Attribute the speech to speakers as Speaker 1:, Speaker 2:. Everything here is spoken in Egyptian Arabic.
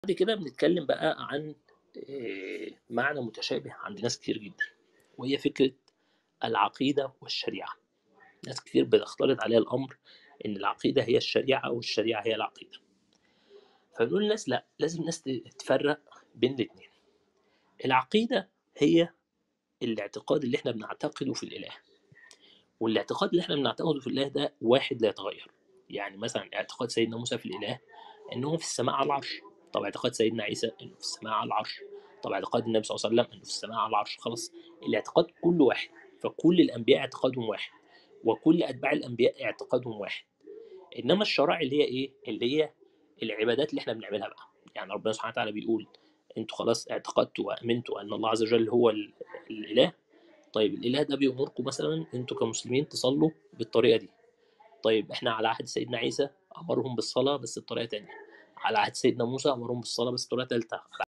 Speaker 1: بعد كده بنتكلم بقى عن آه، معنى متشابه عند ناس كتير جدا وهي فكرة العقيدة والشريعة ناس كتير بتختلط عليها الأمر إن العقيدة هي الشريعة والشريعة هي العقيدة فبنقول للناس لا لازم الناس تفرق بين الاتنين العقيدة هي الاعتقاد اللي احنا بنعتقده في الإله والاعتقاد اللي احنا بنعتقده في الإله ده واحد لا يتغير يعني مثلا اعتقاد سيدنا موسى في الإله إنه في السماء على العرش طب اعتقاد سيدنا عيسى إنه في السماء على العرش طب اعتقاد النبي صلى الله عليه وسلم إنه في السماء على العرش خلاص الاعتقاد كله واحد فكل الأنبياء اعتقادهم واحد وكل أتباع الأنبياء اعتقادهم واحد إنما الشرائع اللي هي إيه اللي هي العبادات اللي احنا بنعملها بقى يعني ربنا سبحانه وتعالى بيقول انتوا خلاص اعتقدتوا وامنتوا ان الله عز وجل هو ال- الاله طيب الاله ده بيامركم مثلا انتوا كمسلمين تصلوا بالطريقه دي طيب احنا على عهد سيدنا عيسى امرهم بالصلاه بس بطريقه تانية على عهد سيدنا موسى امرهم بالصلاه بس بطريقه ثالثه